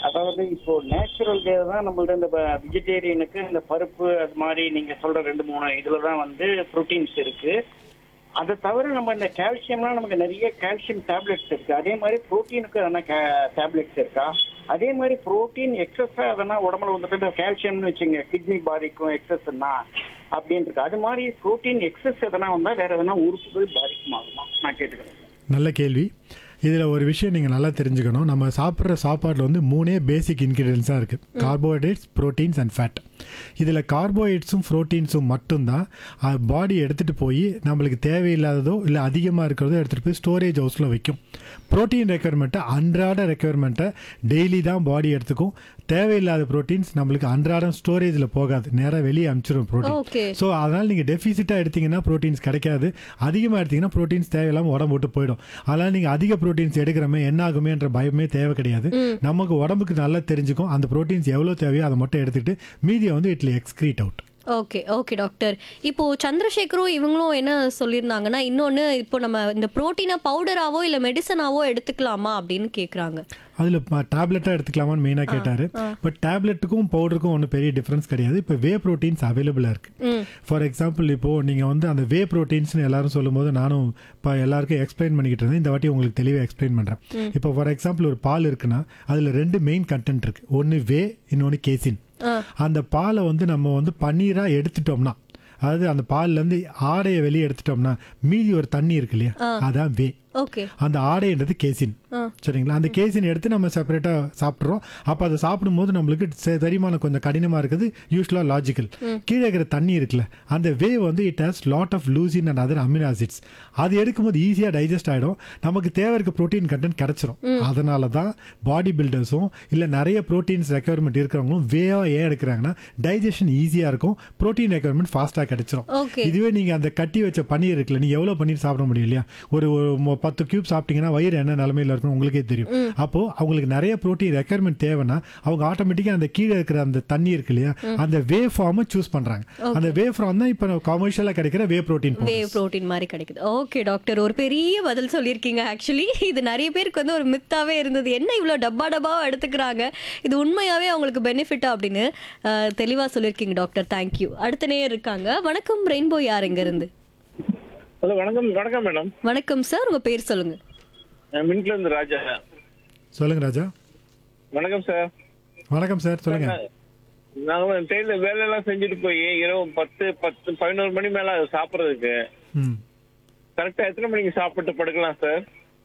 அதாவது இப்போ நேச்சுரல் தான் நம்மள்ட்ட இந்த வெஜிடேரியனுக்கு இந்த பருப்பு அது மாதிரி நீங்க சொல்ற ரெண்டு மூணு இதுல தான் வந்து ப்ரோட்டீன்ஸ் இருக்கு அதை தவிர நம்ம இந்த கால்சியம்லாம் நமக்கு நிறைய கால்சியம் டேப்லெட்ஸ் இருக்கு அதே மாதிரி ப்ரோட்டீனுக்கு எதனா டேப்லெட்ஸ் இருக்கா அதே மாதிரி ப்ரோட்டீன் எக்ஸஸா எதனா உடம்புல வந்துட்டு கால்சியம்னு வச்சுங்க கிட்னி பாதிக்கும் எக்ஸஸ்னா அப்படின்னு இருக்கு அது மாதிரி ப்ரோட்டீன் எக்ஸஸ் எதனா வந்தா வேற எதனா உறுப்புகள் பாதிக்குமாகுமா நான் கேட்டுக்கிறேன் நல்ல கேள்வி இதில் ஒரு விஷயம் நீங்கள் நல்லா தெரிஞ்சுக்கணும் நம்ம சாப்பிட்ற சாப்பாட்டில் வந்து மூணே பேசிக் இன்க்ரீடியன்ஸாக இருக்குது கார்போஹைட்ரேட்ஸ் ப்ரோட்டீன்ஸ் அண்ட் ஃபேட் இதில் கார்போஹைட்ரேட்ஸும் ப்ரோட்டீன்ஸும் மட்டும்தான் பாடி எடுத்துகிட்டு போய் நம்மளுக்கு தேவையில்லாததோ இல்லை அதிகமாக இருக்கிறதோ எடுத்துகிட்டு போய் ஸ்டோரேஜ் ஹவுஸில் வைக்கும் ப்ரோட்டீன் ரெக்குயர்மெண்ட்டை அன்றாட ரெக்குயர்மெண்ட்டை டெய்லி தான் பாடி எடுத்துக்கும் தேவையில்லாத ப்ரோட்டீன்ஸ் நம்மளுக்கு அன்றாடம் ஸ்டோரேஜில் போகாது நேராக வெளியே அனுப்பிச்சிடும் Okay. ப்ரோட்டீன் ஸோ அதனால் நீங்கள் டெஃபிசிட்டாக எடுத்தீங்கன்னா ப்ரோட்டீன்ஸ் கிடைக்காது அதிகமாக எடுத்தீங்கன்னா ப்ரோட்டீன்ஸ் தேவையில்லாமல் உடம்பு விட்டு போயிடும் அதனால் நீங்கள் அதிக ப்ரோட்டீன்ஸ் எடுக்கிறமே என்ன ஆகுமேன்ற பயமே தேவை கிடையாது நமக்கு உடம்புக்கு நல்லா தெரிஞ்சுக்கும் அந்த ப்ரோட்டீன்ஸ் எவ்வளோ தேவையோ அதை மட்டும் எடுத்துக்கிட்டு மீதியை வந்து it'll excrete out okay okay doctor இப்போ சந்திரசேகரும் இவங்களும் என்ன சொல்லியிருந்தாங்கன்னா இன்னொன்று இப்போ நம்ம இந்த புரோட்டீனை பவுடராவோ இல்லை மெடிசனாவோ எடுத்துக்கலாமா அப்படின்னு கேட்குறாங்க அதில் டேப்லெட்டாக எடுத்துக்கலாமான்னு மெயினாக கேட்டார் பட் டேப்லெட்டுக்கும் பவுடருக்கும் ஒன்றும் பெரிய டிஃப்ரென்ஸ் கிடையாது இப்போ வே ப்ரோட்டீன்ஸ் அவைலபிளாக இருக்குது ஃபார் எக்ஸாம்பிள் இப்போது நீங்கள் வந்து அந்த வே ப்ரோட்டீன்ஸ்னு எல்லாரும் சொல்லும்போது நானும் இப்போ எல்லாருக்கும் எக்ஸ்பிளைன் பண்ணிக்கிட்டு இருந்தேன் இந்த வாட்டி உங்களுக்கு தெளிவாக எக்ஸ்பிளைன் பண்ணுறேன் இப்போ ஃபார் எக்ஸாம்பிள் ஒரு பால் இருக்குன்னா அதில் ரெண்டு மெயின் கண்டென்ட் இருக்குது ஒன்று வே இன்னொன்று கேசின் அந்த பாலை வந்து நம்ம வந்து பன்னீராக எடுத்துட்டோம்னா அதாவது அந்த பால்லேருந்து ஆடையை வெளியே எடுத்துட்டோம்னா மீதி ஒரு தண்ணி இருக்கு இல்லையா அதான் வே ஓகே அந்த ஆடைன்றது கேசின் சரிங்களா அந்த கேசின் எடுத்து நம்ம செப்பரேட்டாக சாப்பிட்றோம் அப்போ அதை சாப்பிடும்போது நம்மளுக்கு செ- செரிமானம் கொஞ்சம் கடினமாக இருக்குது யூஸ்வலாக லாஜிக்கல் கீழே இருக்கிற தண்ணி இருக்குல்ல அந்த வே வந்து it has lot of leucine and other amino acids அது எடுக்கும்போது ஈஸியாக டைஜஸ்ட் ஆகிடும் நமக்கு தேவை இருக்க ப்ரோட்டீன் கண்டென்ட் கிடச்சிரும் அதனால தான் பாடி பில்டர்ஸும் இல்லை நிறைய ப்ரோட்டீன்ஸ் ரெக்குயர்மெண்ட் இருக்கிறவங்களும் வேவாக ஏன் எடுக்கிறாங்கன்னா டைஜஷன் ஈஸியாக இருக்கும் ப்ரோட்டீன் ரெக்குயர்மெண்ட் ஃபாஸ்ட்டாக கிடைச்சிரும் Okay. இதுவே நீங்க அந்த கட்டி வச்ச பன்னீர் இருக்குல்ல நீங்க எவ்வளவு பன்னீர் சாப்பிட முடியும் இல்லையா ஒரு ஒரு மொ- பத்து கியூப் சாப்பிட்டீங்கன்னா வயிறு என்ன நிலமையில இருக்கும் உங்களுக்கே தெரியும் அப்போ அவங்களுக்கு நிறைய ப்ரோட்டீன் ரெக்குயர்மெண்ட் தேவைன்னா அவங்க ஆட்டோமேட்டிக்கா அந்த கீழே இருக்கிற அந்த தண்ணி இருக்கு இல்லையா அந்த வே ஃபார்மை சூஸ் பண்றாங்க அந்த வே ஃபார்ம் தான் இப்போ கமர்ஷியலா கிடைக்கிற வே ப்ரோட்டீன் வே ப்ரோட்டீன் மாதிரி கிடைக்குது ஓகே டாக்டர் ஒரு பெரிய பதில் சொல்லியிருக்கீங்க ஆக்சுவலி இது நிறைய பேருக்கு வந்து ஒரு மித்தாவே இருந்தது என்ன இவ்வளோ டப்பா டப்பாவா எடுத்துக்கிறாங்க இது உண்மையாவே அவங்களுக்கு பெனிஃபிட்டா அப்படின்னு அஹ், தெளிவா சொல்லியிருக்கீங்க டாக்டர் தேங்க்யூ அடுத்த நேயர் இருக்காங்க வணக்கம் ரெயின்போ யார் இங்க இருந்து ஹலோ வணக்கம் வணக்கம் மேடம் வணக்கம் சார் உங்க பேர் சொல்லுங்க நான் மின்ட்ல இருந்து ராஜா சொல்லுங்க ராஜா வணக்கம் சார் வணக்கம் சார் சொல்லுங்க நாங்க ட்ரெயின்ல வேலையெல்லாம் செஞ்சுட்டு போய் இரவு பத்து பத்து பதினோரு மணி மேல அது சாப்பிட்றதுக்கு ம் கரெக்டா எத்தனை மணிக்கு சாப்பிட்டு படுக்கலாம் சார்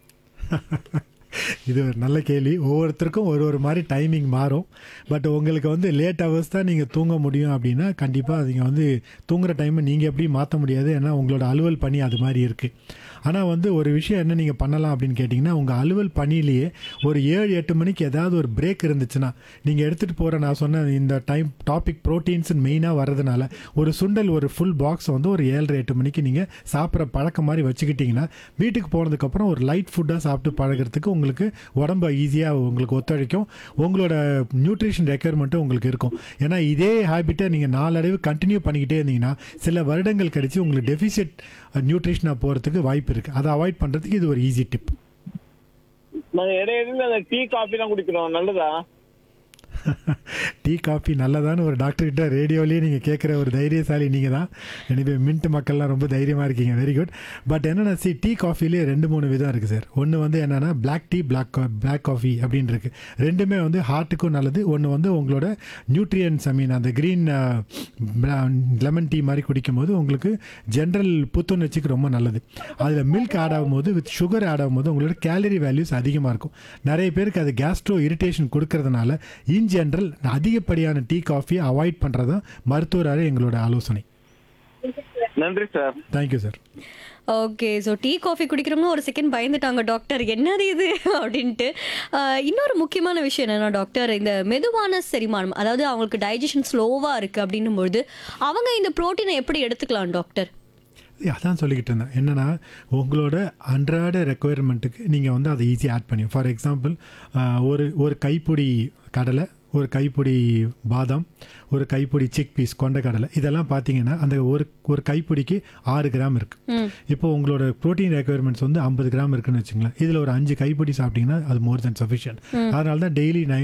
இது ஒரு நல்ல கேள்வி ஒவ்வொருத்தருக்கும் ஒரு ஒரு மாதிரி டைமிங் மாறும் பட் உங்களுக்கு வந்து லேட் ஹவர்ஸ் தான் நீங்கள் தூங்க முடியும் அப்படின்னா கண்டிப்பாக நீங்கள் வந்து தூங்குற டைமை நீங்கள் எப்படி மாற்ற முடியாது ஏன்னா உங்களோட அலுவல் பணி அது மாதிரி இருக்குது ஆனால் வந்து ஒரு விஷயம் என்ன நீங்கள் பண்ணலாம் அப்படின்னு கேட்டிங்கன்னா உங்கள் அலுவல் பணியிலேயே ஒரு ஏழு எட்டு மணிக்கு ஏதாவது ஒரு பிரேக் இருந்துச்சுன்னா நீங்கள் எடுத்துகிட்டு போகிற நான் சொன்ன இந்த டைம் டாபிக் ப்ரோட்டீன்ஸ் மெயினாக வர்றதுனால ஒரு சுண்டல் ஒரு ஃபுல் பாக்ஸ் வந்து ஒரு ஏழரை எட்டு மணிக்கு நீங்கள் சாப்பிட்ற பழக்கம் மாதிரி வச்சுக்கிட்டிங்கன்னா வீட்டுக்கு போனதுக்கப்புறம் ஒரு லைட் ஃபுட்டாக சாப்பிட்டு பழகிறதுக்கு உங்களுக்கு உடம்பு ஈஸியாக உங்களுக்கு ஒத்துழைக்கும் உங்களோட நியூட்ரிஷன் ரெக்குயர்மெண்ட்டும் உங்களுக்கு இருக்கும் ஏன்னா இதே ஹேபிட்டை நீங்கள் நாளடைவு கண்டினியூ பண்ணிக்கிட்டே இருந்தீங்கன்னா சில வருடங்கள் கழிச்சு உங்களுக்கு டெஃபிசிட் நியூட்ரிஷனாக போகிறதுக்கு வாய்ப்பு இருக்குது அதை அவாய்ட் பண்ணுறதுக்கு இது ஒரு ஈஸி டிப் நாங்க இடையில அந்த டீ காஃபி எல்லாம் குடிக்கிறோம் நல்லதா டீ காஃபி நல்லதான்னு ஒரு டாக்டர் கிட்ட ரேடியோலேயே நீங்கள் கேட்குற ஒரு தைரியசாலி நீங்கள் தான் எனவே மின்ட் மக்கள்லாம் ரொம்ப தைரியமாக இருக்கீங்க வெரி குட் பட் என்னென்னா சி டீ காஃபிலே ரெண்டு மூணு விதம் இருக்குது சார் ஒன்று வந்து என்னென்னா black tea black black coffee அப்படின்னு இருக்கு ரெண்டுமே வந்து ஹார்ட்டுக்கும் நல்லது ஒன்று வந்து உங்களோட நியூட்ரியன்ஸ் ஐ மீன் அந்த க்ரீன் லெமன் டீ மாதிரி குடிக்கும்போது உங்களுக்கு ஜென்ரல் புத்துணர்ச்சிக்கு ரொம்ப நல்லது அதில் மில்க் ஆட் ஆகும்போது வித் சுகர் ஆட் ஆகும்போது உங்களோட கேலரி வேல்யூஸ் அதிகமாக இருக்கும் நிறைய பேருக்கு அது கேஸ்ட்ரோ இரிட்டேஷன் கொடுக்கறதுனால இன் ஜென்ரல் அதிகப்படியான டீ காஃபியை அவாய்ட் பண்ணுறது தான் மருத்துவராக எங்களோட ஆலோசனை நன்றி sir thank you sir okay so tea coffee குடிக்கிறவங்க ஒரு செகண்ட் பயந்துட்டாங்க டாக்டர் என்னது இது அப்படின்ட்டு ஆஹ், இன்னொரு முக்கியமான விஷயம் என்னன்னா டாக்டர் இந்த மெதுவான செரிமானம் அதாவது அவங்களுக்கு டைஜஷன் ஸ்லோவாக இருக்குது அப்படின்னும் பொழுது அவங்க இந்த புரோட்டீனை எப்படி எடுத்துக்கலாம் டாக்டர் ஏய், அதான் சொல்லிக்கிட்டு இருந்தேன் என்னன்னா உங்களோட அன்றாட ரெக்குயர்மெண்ட்டுக்கு நீங்கள் வந்து அதை ஈஸியாக ஆட் பண்ணி ஃபார் எக்ஸாம்பிள் ஒரு ஒரு கைப்பிடி கடலை ஒரு கைப்பிடி பாதாம் ஒரு கைப்பிடி சிக் பீஸ் கொண்ட கடலை இதெல்லாம் பார்த்தீங்கன்னா அந்த ஒரு ஒரு கைப்பிடிக்கு ஆறு கிராம் இருக்கு இப்போ உங்களோட ப்ரோட்டீன் ரெக்குயர்மெண்ட்ஸ் வந்து ஐம்பது கிராம் இருக்குன்னு வச்சுங்களேன் இதில் ஒரு அஞ்சு கைப்பிடி சாப்பிட்டீங்கன்னா அது மோர் தென் சஃபிஷியன்ட் அதனால தான் டெய்லி நை